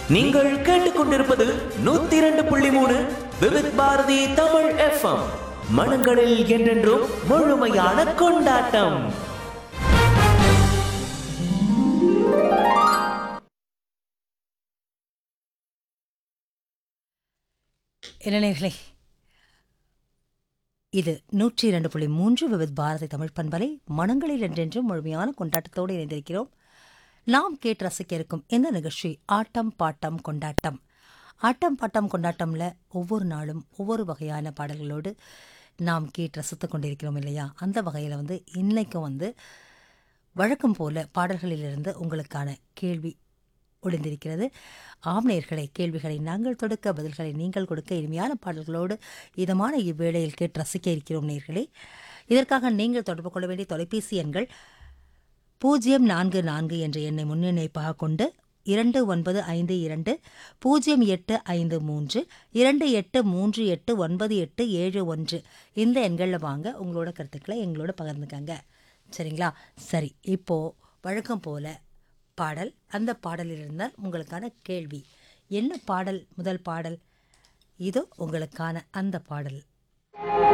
நீங்கள் கேட்டுக்கொண்டிருப்பது நூத்தி இரண்டு புள்ளி மூணு விவித் பாரதி தமிழ் எஃப்எம் மனங்களில் என்றென்றும் முழுமையான கொண்டாட்டம் இளைஞர்களே இது நூற்றி இரண்டு புள்ளி மூன்று விவித் பாரதி தமிழ் பண்பலை மனங்களில் என்றென்றும் முழுமையான கொண்டாட்டத்தோடு இணைந்திருக்கிறோம் நாம் கேட்டு ரசிக்க இருக்கும் இந்த நிகழ்ச்சி ஆட்டம் பாட்டம் கொண்டாட்டம் ஆட்டம் பாட்டம் கொண்டாட்டம்ல ஒவ்வொரு நாளும் ஒவ்வொரு வகையான பாடல்களோடு நாம் கேட்டு ரசித்துக் கொண்டிருக்கிறோம் இல்லையா அந்த வகையில் வந்து இன்னைக்கும் வந்து வழக்கம் போல பாடல்களிலிருந்து உங்களுக்கான கேள்வி ஒளிந்திருக்கிறது ஆம்நேயர்களை கேள்விகளை நாங்கள் தொடுக்க பதில்களை நீங்கள் கொடுக்க இனிமையான பாடல்களோடு இதமான இவ்வேளையில் கேட்டு ரசிக்க இருக்கிறோம் நேர்களே இதற்காக நீங்கள் தொடர்பு கொள்ள வேண்டிய தொலைபேசி எண்கள் பூஜ்ஜியம் நான்கு நான்கு என்ற எண்ணை முன்னிணைப்பாக கொண்டு இரண்டு ஒன்பது ஐந்து இரண்டு பூஜ்ஜியம் எட்டு ஐந்து மூன்று இரண்டு எட்டு மூன்று எட்டு ஒன்பது எட்டு ஏழு ஒன்று இந்த எண்களில் வாங்க உங்களோட கருத்துக்களை எங்களோட பகிர்ந்துக்கங்க சரிங்களா சரி இப்போ வழக்கம் போல பாடல் அந்த பாடலில் இருந்தால் உங்களுக்கான கேள்வி என்ன பாடல் முதல் பாடல் இதோ உங்களுக்கான அந்த பாடல்